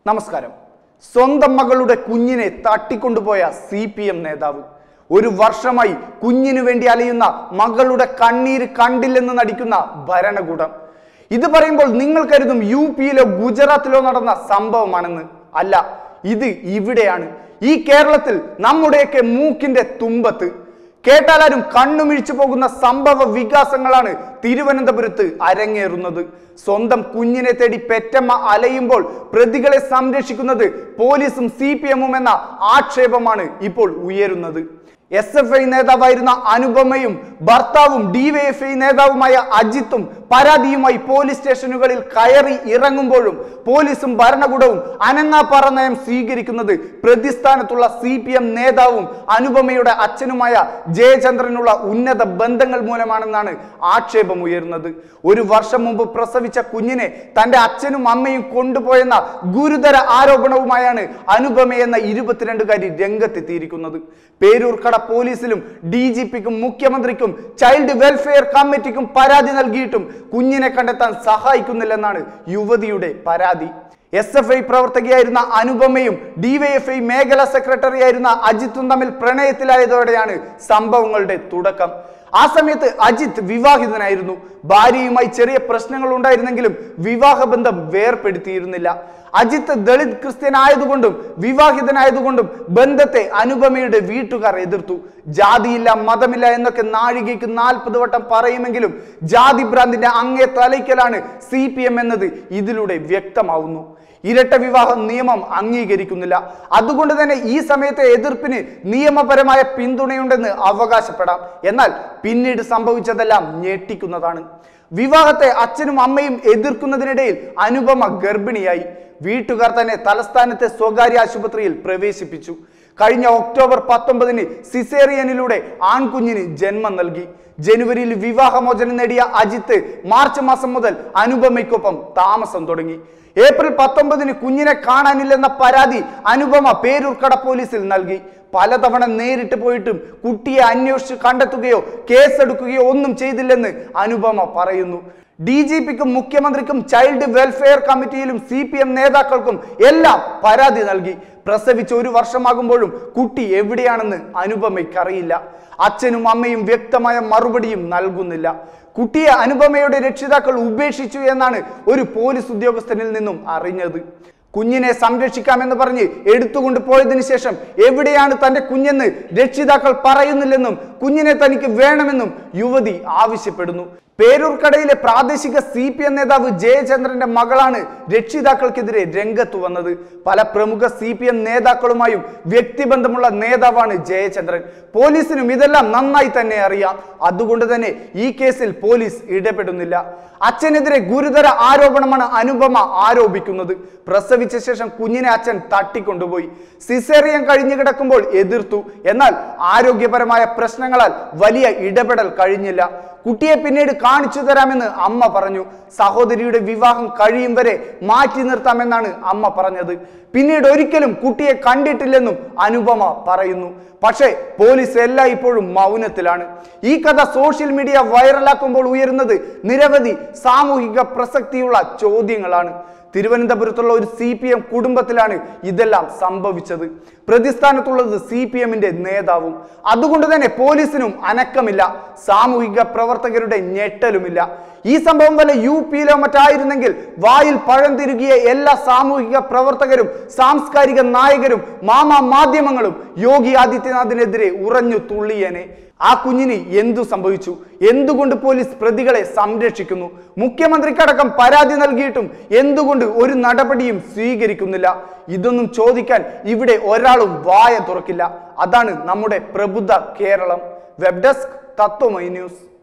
നമസ്കാരം സ്വന്തം മകളുടെ കുഞ്ഞിനെ തട്ടിക്കൊണ്ടുപോയ സി പി എം നേതാവ് ഒരു വർഷമായി കുഞ്ഞിനു വേണ്ടി അലയുന്ന മകളുടെ കണ്ണീര് കണ്ടില്ലെന്ന് നടിക്കുന്ന ഭരണകൂടം ഇത് പറയുമ്പോൾ നിങ്ങൾ കരുതും യു പിയിലോ ഗുജറാത്തിലോ നടന്ന സംഭവമാണെന്ന് അല്ല ഇത് ഇവിടെയാണ് ഈ കേരളത്തിൽ നമ്മുടെയൊക്കെ മൂക്കിന്റെ തുമ്പത്ത് കേട്ടാലാരും കണ്ണുമിഴിച്ചു പോകുന്ന സംഭവ വികാസങ്ങളാണ് തിരുവനന്തപുരത്ത് അരങ്ങേറുന്നത് സ്വന്തം കുഞ്ഞിനെ തേടി പെറ്റമ്മ അലയുമ്പോൾ പ്രതികളെ സംരക്ഷിക്കുന്നത് പോലീസും സി പി എമ്മും എന്ന ആക്ഷേപമാണ് ഇപ്പോൾ ഉയരുന്നത് എസ് എഫ് ഐ നേതാവായിരുന്ന അനുപമയും ഭർത്താവും ഡിവൈഎഫ്ഐ നേതാവുമായ അജിത്തും പരാതിയുമായി പോലീസ് സ്റ്റേഷനുകളിൽ കയറി ഇറങ്ങുമ്പോഴും പോലീസും ഭരണകൂടവും അനങ്ങാപ്പാറ നയം സ്വീകരിക്കുന്നത് പ്രതിസ്ഥാനത്തുള്ള സി പി എം നേതാവും അനുപമയുടെ അച്ഛനുമായ ജയചന്ദ്രനുള്ള ഉന്നത ബന്ധങ്ങൾ മൂലമാണെന്നാണ് ആക്ഷേപം ഉയരുന്നത് ഒരു വർഷം മുമ്പ് പ്രസവിച്ച കുഞ്ഞിനെ തന്റെ അച്ഛനും അമ്മയും കൊണ്ടുപോയെന്ന ഗുരുതര ആരോപണവുമായാണ് അനുപമ എന്ന ഇരുപത്തിരണ്ടുകാരി രംഗത്തെത്തിയിരിക്കുന്നത് പേരൂർക്കട പോലീസിലും ഡി ജി പിക്കും മുഖ്യമന്ത്രിക്കും ചൈൽഡ് വെൽഫെയർ കമ്മിറ്റിക്കും പരാതി നൽകിയിട്ടും കുഞ്ഞിനെ കണ്ടെത്താൻ സഹായിക്കുന്നില്ലെന്നാണ് യുവതിയുടെ പരാതി എസ് എഫ് ഐ പ്രവർത്തകയായിരുന്ന അനുപമയും ഡിവൈഎഫ്ഐ മേഖലാ സെക്രട്ടറി ആയിരുന്ന അജിത്തും തമ്മിൽ പ്രണയത്തിലായതോടെയാണ് സംഭവങ്ങളുടെ തുടക്കം ആ സമയത്ത് അജിത്ത് വിവാഹിതനായിരുന്നു ഭാര്യയുമായി ചെറിയ പ്രശ്നങ്ങൾ ഉണ്ടായിരുന്നെങ്കിലും വിവാഹബന്ധം വേർപ്പെടുത്തിയിരുന്നില്ല അജിത്ത് ദളിത് ക്രിസ്ത്യൻ ആയതുകൊണ്ടും വിവാഹിതനായതുകൊണ്ടും ബന്ധത്തെ അനുപമയുടെ വീട്ടുകാർ എതിർത്തു ജാതിയില്ല മതമില്ല എന്നൊക്കെ നാഴികയ്ക്ക് നാൽപ്പത് വട്ടം പറയുമെങ്കിലും ജാതി ഭ്രാന്തിന്റെ അങ്ങേ തലയ്ക്കലാണ് സി പി എം എന്നത് ഇതിലൂടെ വ്യക്തമാവുന്നു ഇരട്ട വിവാഹ നിയമം അംഗീകരിക്കുന്നില്ല അതുകൊണ്ട് തന്നെ ഈ സമയത്തെ എതിർപ്പിന് നിയമപരമായ പിന്തുണയുണ്ടെന്ന് അവകാശപ്പെടാം എന്നാൽ പിന്നീട് സംഭവിച്ചതെല്ലാം ഞെട്ടിക്കുന്നതാണ് വിവാഹത്തെ അച്ഛനും അമ്മയും എതിർക്കുന്നതിനിടയിൽ അനുപമ ഗർഭിണിയായി വീട്ടുകാർ തന്നെ തലസ്ഥാനത്തെ സ്വകാര്യ ആശുപത്രിയിൽ പ്രവേശിപ്പിച്ചു കഴിഞ്ഞ ഒക്ടോബർ പത്തൊമ്പതിന് സിസേറിയനിലൂടെ ആൺകുഞ്ഞിന് ജന്മം നൽകി ജനുവരിയിൽ വിവാഹമോചനം നേടിയ അജിത്ത് മാർച്ച് മാസം മുതൽ അനുപമയ്ക്കൊപ്പം താമസം തുടങ്ങി ഏപ്രിൽ പത്തൊമ്പതിന് കുഞ്ഞിനെ കാണാനില്ലെന്ന പരാതി അനുപമ പേരൂർക്കട പോലീസിൽ നൽകി പലതവണ നേരിട്ട് പോയിട്ടും കുട്ടിയെ അന്വേഷിച്ച് കണ്ടെത്തുകയോ കേസെടുക്കുകയോ ഒന്നും ചെയ്തില്ലെന്ന് അനുപമ പറയുന്നു ഡി ജി പിക്കും മുഖ്യമന്ത്രിക്കും ചൈൽഡ് വെൽഫെയർ കമ്മിറ്റിയിലും സി പി എം നേതാക്കൾക്കും എല്ലാം പരാതി നൽകി പ്രസവിച്ച് ഒരു വർഷമാകുമ്പോഴും കുട്ടി എവിടെയാണെന്ന് അനുപമയ്ക്കറിയില്ല അച്ഛനും അമ്മയും വ്യക്തമായ മറുപടിയും നൽകുന്നില്ല കുട്ടിയെ അനുപമയുടെ രക്ഷിതാക്കൾ ഉപേക്ഷിച്ചു എന്നാണ് ഒരു പോലീസ് ഉദ്യോഗസ്ഥനിൽ നിന്നും അറിഞ്ഞത് കുഞ്ഞിനെ സംരക്ഷിക്കാമെന്ന് പറഞ്ഞ് എടുത്തുകൊണ്ട് പോയതിനു ശേഷം എവിടെയാണ് തന്റെ കുഞ്ഞെന്ന് രക്ഷിതാക്കൾ പറയുന്നില്ലെന്നും കുഞ്ഞിനെ തനിക്ക് വേണമെന്നും യുവതി ആവശ്യപ്പെടുന്നു പേരൂർക്കടയിലെ പ്രാദേശിക സി പി എം നേതാവ് ജയചന്ദ്രന്റെ മകളാണ് രക്ഷിതാക്കൾക്കെതിരെ രംഗത്ത് വന്നത് പല പ്രമുഖ സി പി എം നേതാക്കളുമായും വ്യക്തിബന്ധമുള്ള നേതാവാണ് ജയചന്ദ്രൻ പോലീസിനും ഇതെല്ലാം നന്നായി തന്നെ അറിയാം അതുകൊണ്ട് തന്നെ ഈ കേസിൽ പോലീസ് ഇടപെടുന്നില്ല അച്ഛനെതിരെ ഗുരുതര ആരോപണമാണ് അനുപമ ആരോപിക്കുന്നത് പ്രസവിച്ച ശേഷം കുഞ്ഞിനെ അച്ഛൻ തട്ടിക്കൊണ്ടുപോയി സിസേറിയൻ കഴിഞ്ഞു കിടക്കുമ്പോൾ എതിർത്തു എന്നാൽ ആരോഗ്യപരമായ പ്രശ്നങ്ങളാൽ വലിയ ഇടപെടൽ കഴിഞ്ഞില്ല കുട്ടിയെ പിന്നീട് കാണിച്ചു തരാമെന്ന് അമ്മ പറഞ്ഞു സഹോദരിയുടെ വിവാഹം കഴിയും വരെ മാറ്റി നിർത്താമെന്നാണ് അമ്മ പറഞ്ഞത് പിന്നീട് ഒരിക്കലും കുട്ടിയെ കണ്ടിട്ടില്ലെന്നും അനുപമ പറയുന്നു പക്ഷേ പോലീസ് എല്ലായ്പ്പോഴും മൗനത്തിലാണ് ഈ കഥ സോഷ്യൽ മീഡിയ വൈറലാക്കുമ്പോൾ ഉയരുന്നത് നിരവധി സാമൂഹിക പ്രസക്തിയുള്ള ചോദ്യങ്ങളാണ് തിരുവനന്തപുരത്തുള്ള ഒരു സി പി എം കുടുംബത്തിലാണ് ഇതെല്ലാം സംഭവിച്ചത് പ്രതിസ്ഥാനത്തുള്ളത് സി പി എമ്മിന്റെ നേതാവും അതുകൊണ്ട് തന്നെ പോലീസിനും അനക്കമില്ല സാമൂഹിക പ്രവർത്തകരുടെ ഞെട്ടലുമില്ല ഈ സംഭവം വല്ല യു പിയിലോ മറ്റായിരുന്നെങ്കിൽ വായിൽ പഴം തിരുകിയ എല്ലാ സാമൂഹിക പ്രവർത്തകരും സാംസ്കാരിക നായകരും മാമാ മാധ്യമങ്ങളും യോഗി ആദിത്യനാഥിനെതിരെ ഉറഞ്ഞു തുള്ളിയേനെ ആ കുഞ്ഞിന് എന്തു സംഭവിച്ചു എന്തുകൊണ്ട് പോലീസ് പ്രതികളെ സംരക്ഷിക്കുന്നു മുഖ്യമന്ത്രിക്കടക്കം പരാതി നൽകിയിട്ടും എന്തുകൊണ്ട് ഒരു നടപടിയും സ്വീകരിക്കുന്നില്ല ഇതൊന്നും ചോദിക്കാൻ ഇവിടെ ഒരാളും വായ തുറക്കില്ല അതാണ് നമ്മുടെ പ്രബുദ്ധ Keralam web desk Tatwamayi news